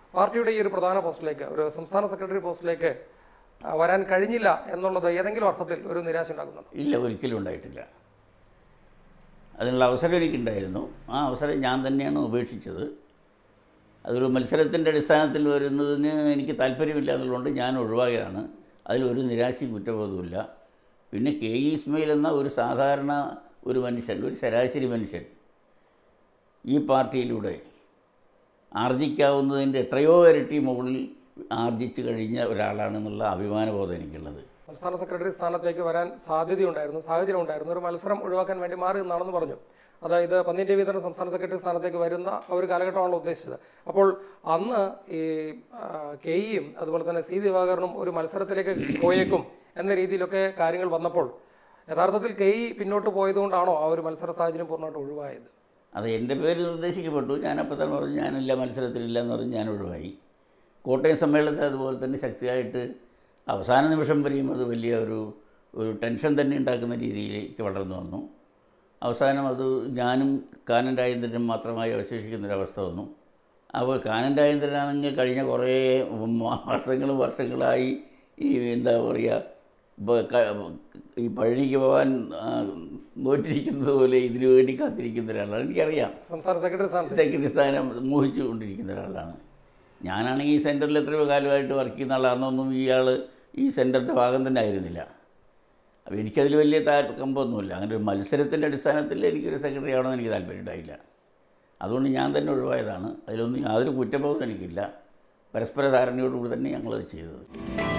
പാർട്ടിയുടെ ഈ ഒരു പ്രധാന പോസ്റ്റിലേക്ക് ഒരു സംസ്ഥാന സെക്രട്ടറി പോസ്റ്റിലേക്ക് ആ, വരാൻ കഴിഞ്ഞില്ല എന്നുള്ളത് ഏതെങ്കിലും അർത്ഥത്തിൽ ഒരു നിരാശ ഉണ്ടാക്കുന്നുണ്ടോ ഇല്ല ഒരിക്കലും ഉണ്ടായിട്ടില്ല അതിനുള്ള അവസരം എനിക്കുണ്ടായിരുന്നു ആ അവസരം ഞാൻ തന്നെയാണ് ഉപേക്ഷിച്ചത് അതൊരു മത്സരത്തിൻ്റെ അടിസ്ഥാനത്തിൽ വരുന്നതിന് എനിക്ക് താല്പര്യമില്ല എന്നുള്ളതുകൊണ്ട് ഞാൻ ഒഴിവായതാണ് അതിലൊരു നിരാശയും കുറ്റബോധവുമില്ല പിന്നെ കെ ഇ ഇസ്മയിൽ എന്ന ഒരു സാധാരണ ഒരു മനുഷ്യൻ ഒരു ശരാശരി മനുഷ്യൻ ഈ പാർട്ടിയിലൂടെ ആർജിക്കാവുന്നതിൻ്റെ എത്രയോ ഇരട്ടി മുകളിൽ ആർജിച്ചു കഴിഞ്ഞ ഒരാളാണെന്നുള്ള അഭിമാനബോധം എനിക്കുള്ളത് സംസ്ഥാന സെക്രട്ടറി സ്ഥാനത്തേക്ക് വരാൻ സാധ്യതയുണ്ടായിരുന്നു സാഹചര്യം ഉണ്ടായിരുന്നു ഒരു മത്സരം ഒഴിവാക്കാൻ വേണ്ടി മാറി നിന്നാണെന്ന് പറഞ്ഞു അതായത് പന്നീൻ രവീന്ദ്രൻ സംസ്ഥാന സെക്രട്ടറി സ്ഥാനത്തേക്ക് വരുന്ന ഒരു കാലഘട്ടമാണല്ലോ ഉദ്ദേശിച്ചത് അപ്പോൾ അന്ന് ഈ ആ, കെ ഇയും അതുപോലെ തന്നെ സി ദിവാകരനും ഒരു മത്സരത്തിലേക്ക് പോയേക്കും എന്ന രീതിയിലൊക്കെ കാര്യങ്ങൾ വന്നപ്പോൾ യഥാർത്ഥത്തിൽ കെ ഇ പിന്നോട്ട് പോയതുകൊണ്ടാണോ ആ ഒരു മത്സര സാഹചര്യം പൂർണ്ണമായിട്ട് ഒഴിവായത് അത് എൻ്റെ പേര് നിർദ്ദേശിക്കപ്പെട്ടു ഞാനപ്പോൾ തന്നെ പറഞ്ഞു ഞാനില്ല മത്സരത്തിലില്ല എന്ന് പറഞ്ഞ് ഞാൻ ഒഴിവായി കോട്ടയം സമ്മേളനത്തിൽ അതുപോലെ തന്നെ ശക്തിയായിട്ട് അവസാന നിമിഷം വരെയും അത് വലിയ ഒരു ഒരു ടെൻഷൻ തന്നെ ഉണ്ടാക്കുന്ന രീതിയിലേക്ക് വളർന്നു വന്നു അവസാനം അത് ഞാനും കാനൻ രാജേന്ദ്രനും മാത്രമായി അവശേഷിക്കുന്നൊരവസ്ഥ വന്നു അപ്പോൾ കാനൻ രാജേന്ദ്രനാണെങ്കിൽ കഴിഞ്ഞ കുറേ മാസങ്ങളും വർഷങ്ങളായി ഈ എന്താ പറയുക ബ- ക- ഈ പഴനിക്ക് പോകാൻ ആ, നോറ്റിരിക്കുന്നത് പോലെ ഇതിനു വേണ്ടി കാത്തിരിക്കുന്ന ഒരാളാണ് എനിക്കറിയാം സംസ്ഥാന സെക്രട്ടറി സ്ഥാനത്ത് സെക്രട്ടറി സ്ഥാനം മോഹിച്ചു കൊണ്ടിരിക്കുന്ന ഒരാളാണ് ഞാനാണെങ്കിൽ ഈ സെൻറ്ററിൽ എത്രയോ കാലമായിട്ട് വർക്ക് ചെയ്യുന്ന ആളാണെന്നൊന്നും ഇയാൾ ഈ സെൻറ്ററിൻ്റെ ഭാഗം തന്നെ ആയിരുന്നില്ല അപ്പോൾ എനിക്കതിൽ വലിയ താ കമ്പമൊന്നുമില്ല അങ്ങനെ ഒരു മത്സരത്തിൻ്റെ അടിസ്ഥാനത്തിൽ എനിക്കൊരു സെക്രട്ടറി ആവണമെന്ന് എനിക്ക് താല്പര്യം ഉണ്ടായില്ല അതുകൊണ്ട് ഞാൻ തന്നെ ഒഴിവായതാണ് അതിലൊന്നും യാതൊരു കുറ്റബോധം എനിക്കില്ല പരസ്പര ധാരണയോടുകൂടി തന്നെ ഞങ്ങളത് ചെയ്തത്